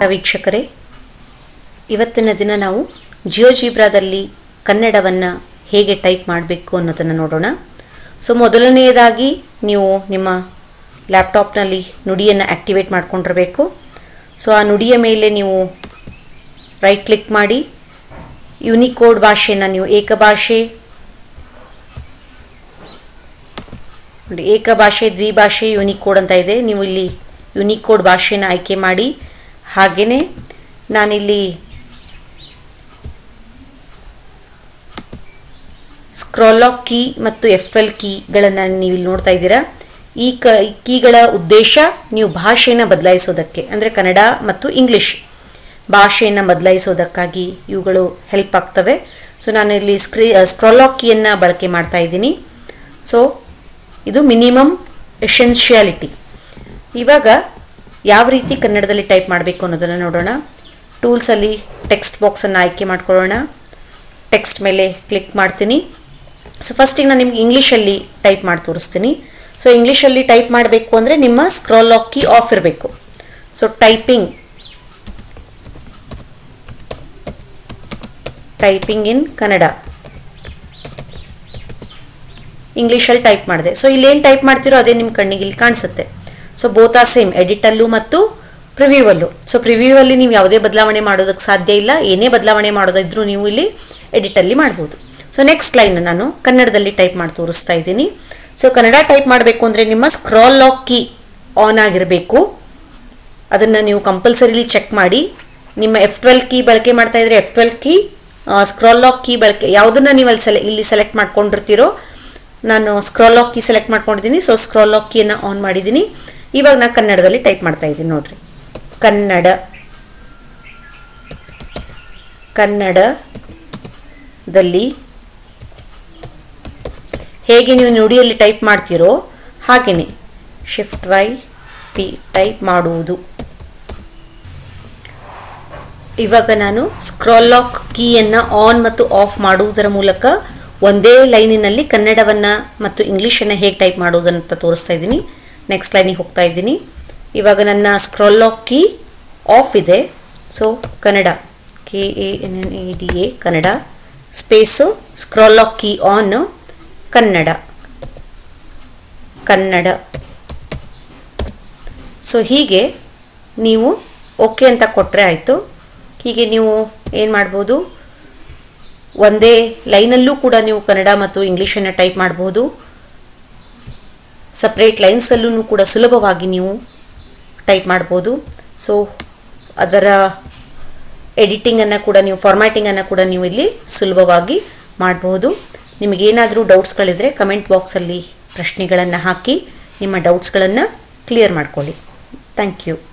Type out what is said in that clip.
ವೀಕ್ಷಕರೇ ಇವತ್ತಿನ ದಿನ ನಾವು ಜಿಯೋ ಜೀಬ್ರಾದಲ್ಲಿ ಕನ್ನಡವನ್ನು ಹೇಗೆ ಟೈಪ್ ಮಾಡಬೇಕು ಅನ್ನೋದನ್ನು ನೋಡೋಣ ಸೊ ಮೊದಲನೆಯದಾಗಿ ನೀವು ನಿಮ್ಮ ಲ್ಯಾಪ್ಟಾಪ್ನಲ್ಲಿ ನುಡಿಯನ್ನು ಆ್ಯಕ್ಟಿವೇಟ್ ಮಾಡ್ಕೊಂಡಿರಬೇಕು ಸೊ ಆ ನುಡಿಯ ಮೇಲೆ ನೀವು ರೈಟ್ ಕ್ಲಿಕ್ ಮಾಡಿ ಯುನಿಕೋಡ್ ಭಾಷೆನ ನೀವು ಏಕಭಾಷೆ ನೋಡಿ ಏಕಭಾಷೆ ದ್ವಿಭಾಷೆ ಯುನಿಕೋಡ್ ಅಂತ ಇದೆ ನೀವು ಇಲ್ಲಿ ಯುನಿಕೋಡ್ ಭಾಷೆನ ಆಯ್ಕೆ ಮಾಡಿ ಹಾಗೆಯೇ ನಾನಿಲ್ಲಿ ಸ್ಕ್ರಾಲಾಕ್ ಕೀ ಮತ್ತು ಎಫ್ ಟ್ವೆಲ್ ಕೀಗಳನ್ನು ನೀವು ಇಲ್ಲಿ ನೋಡ್ತಾ ಇದ್ದೀರಾ ಈ ಕ ಕೀಗಳ ಉದ್ದೇಶ ನೀವು ಭಾಷೆಯನ್ನು ಬದಲಾಯಿಸೋದಕ್ಕೆ ಅಂದರೆ ಕನ್ನಡ ಮತ್ತು ಇಂಗ್ಲಿಷ್ ಭಾಷೆಯನ್ನು ಬದಲಾಯಿಸೋದಕ್ಕಾಗಿ ಇವುಗಳು ಹೆಲ್ಪ್ ಆಗ್ತವೆ ಸೊ ನಾನು ಇಲ್ಲಿ ಸ್ಕ್ರೀ ಸ್ಕ್ರಾಲಾಕ್ ಕೀಯನ್ನು ಬಳಕೆ ಮಾಡ್ತಾ ಇದ್ದೀನಿ ಸೊ ಇದು ಮಿನಿಮಮ್ ಎಸೆನ್ಷಿಯಾಲಿಟಿ ಇವಾಗ ಯಾವ ರೀತಿ ಕನ್ನಡದಲ್ಲಿ ಟೈಪ್ ಮಾಡಬೇಕು ಅನ್ನೋದನ್ನು ನೋಡೋಣ ಟೂಲ್ಸಲ್ಲಿ ಟೆಕ್ಸ್ಟ್ ಬಾಕ್ಸನ್ನು ಆಯ್ಕೆ ಮಾಡ್ಕೊಳ್ಳೋಣ ಟೆಕ್ಸ್ಟ್ ಮೇಲೆ ಕ್ಲಿಕ್ ಮಾಡ್ತೀನಿ ಸೊ ಫಸ್ಟಿಗೆ ನಾನು ನಿಮ್ಗೆ ಇಂಗ್ಲೀಷಲ್ಲಿ ಟೈಪ್ ಮಾಡಿ ತೋರಿಸ್ತೀನಿ ಸೊ ಇಂಗ್ಲೀಷಲ್ಲಿ ಟೈಪ್ ಮಾಡಬೇಕು ಅಂದರೆ ನಿಮ್ಮ ಸ್ಕ್ರಾಲ್ ಲಾಕ್ ಕೀ ಆಫ್ ಇರಬೇಕು so typing typing in Kannada ಇಂಗ್ಲೀಷಲ್ಲಿ ಟೈಪ್ ಮಾಡಿದೆ ಸೊ ಇಲ್ಲೇನು ಟೈಪ್ ಮಾಡ್ತಿರೋ ಅದೇ ನಿಮ್ಮ ಕಣ್ಣಿಗೆ ಇಲ್ಲಿ ಕಾಣಿಸುತ್ತೆ ಸೊ ಬೋತಾ ಸೇಮ್ ಎಡಿಟಲ್ಲೂ ಮತ್ತು ಪ್ರಿವ್ಯೂವಲ್ಲೂ ಸೊ ಪ್ರಿವ್ಯೂವಲ್ಲಿ ನೀವು ಯಾವುದೇ ಬದಲಾವಣೆ ಮಾಡೋದಕ್ಕೆ ಸಾಧ್ಯ ಇಲ್ಲ ಏನೇ ಬದಲಾವಣೆ ಮಾಡೋದಿದ್ರೂ ನೀವು ಇಲ್ಲಿ ಎಡಿಟಲ್ಲಿ ಮಾಡ್ಬೋದು ಸೊ ನೆಕ್ಸ್ಟ್ ಲೈನ್ ನಾನು ಕನ್ನಡದಲ್ಲಿ ಟೈಪ್ ಮಾಡಿ ತೋರಿಸ್ತಾ ಇದ್ದೀನಿ ಸೊ ಕನ್ನಡ ಟೈಪ್ ಮಾಡಬೇಕು ಅಂದರೆ ನಿಮ್ಮ ಸ್ಕ್ರಾಲ್ ಲಾಕ್ ಕೀ ಆನ್ ಆಗಿರಬೇಕು ಅದನ್ನು ನೀವು ಕಂಪಲ್ಸರಿಲಿ ಚೆಕ್ ಮಾಡಿ ನಿಮ್ಮ ಎಫ್ ಟ್ವೆಲ್ ಕೀ ಬಳಕೆ ಮಾಡ್ತಾ ಇದ್ರೆ F twelve key scroll lock key ಬಳಕೆ ಯಾವುದನ್ನ ನೀವು ಅಲ್ಲಿ ಸೆಲೆ ಇಲ್ಲಿ ಸೆಲೆಕ್ಟ್ ಮಾಡ್ಕೊಂಡಿರ್ತೀರೋ ನಾನು ಸ್ಕ್ರಾಲ್ ಲಾಕ್ ಕೀ ಸೆಲೆಕ್ಟ್ ಮಾಡ್ಕೊಂಡಿದ್ದೀನಿ ಸೊ ಸ್ಕ್ರಾಲ್ ಲಾಕ್ ಕೀಯನ್ನು ಆನ್ ಮಾಡಿದ್ದೀನಿ ಇವಾಗ ನಾನು ಕನ್ನಡದಲ್ಲಿ ಟೈಪ್ ಮಾಡ್ತಾ ಇದ್ದೀನಿ ನೋಡ್ರಿ ಕನ್ನಡ ಕನ್ನಡದಲ್ಲಿ ಹೇಗೆ ನೀವು ನುಡಿಯಲ್ಲಿ ಟೈಪ್ ಮಾಡ್ತೀರೋ ಹಾಗೆಯೇ ಶಿಫ್ಟ್ ವೈ ಪಿ ಟೈಪ್ ಮಾಡುವುದು ಇವಾಗ ನಾನು ಸ್ಕ್ರಾಲ್ ಲಾಕ್ ಕೀಯನ್ನು ಆನ್ ಮತ್ತು ಆಫ್ ಮಾಡುವುದರ ಮೂಲಕ ಒಂದೇ ಲೈನಿನಲ್ಲಿ ಕನ್ನಡವನ್ನು ಮತ್ತು ಇಂಗ್ಲೀಷನ್ನು ಹೇಗೆ ಟೈಪ್ ಮಾಡುವುದಂತ ತೋರಿಸ್ತಾ ಇದ್ದೀನಿ ನೆಕ್ಸ್ಟ್ ಲೈನಿಗೆ ಹೋಗ್ತಾ ಇದ್ದೀನಿ ಇವಾಗ ನನ್ನ ಸ್ಕ್ರಾಲ್ ಲಾಕ್ ಕೀ ಆಫ್ ಇದೆ so Kannada K A N N A D A Kannada space scroll lock key on Kannada Kannada so ಹೀಗೆ ನೀವು ಓಕೆ ಅಂತ ಕೊಟ್ಟರೆ ಆಯಿತು ಹೀಗೆ ನೀವು ಏನು ಮಾಡ್ಬೋದು ಒಂದೇ ಲೈನಲ್ಲೂ ಕೂಡ ನೀವು ಕನ್ನಡ ಮತ್ತು ಇಂಗ್ಲೀಷನ್ನು ಟೈಪ್ ಮಾಡ್ಬೋದು ಸಪ್ರೇಟ್ ಲೈನ್ಸಲ್ಲೂ ಕೂಡ ಸುಲಭವಾಗಿ ನೀವು ಟೈಪ್ ಮಾಡ್ಬೋದು ಸೊ ಅದರ ಎಡಿಟಿಂಗನ್ನು ಕೂಡ ನೀವು ಫಾರ್ಮ್ಯಾಟಿಂಗನ್ನು ಕೂಡ ನೀವು ಇಲ್ಲಿ ಸುಲಭವಾಗಿ ಮಾಡಬಹುದು ನಿಮಗೇನಾದರೂ ಡೌಟ್ಸ್ಗಳಿದ್ರೆ ಕಮೆಂಟ್ ಬಾಕ್ಸಲ್ಲಿ ಪ್ರಶ್ನೆಗಳನ್ನು ಹಾಕಿ ನಿಮ್ಮ ಡೌಟ್ಸ್ಗಳನ್ನು ಕ್ಲಿಯರ್ ಮಾಡ್ಕೊಳ್ಳಿ ಥ್ಯಾಂಕ್ ಯು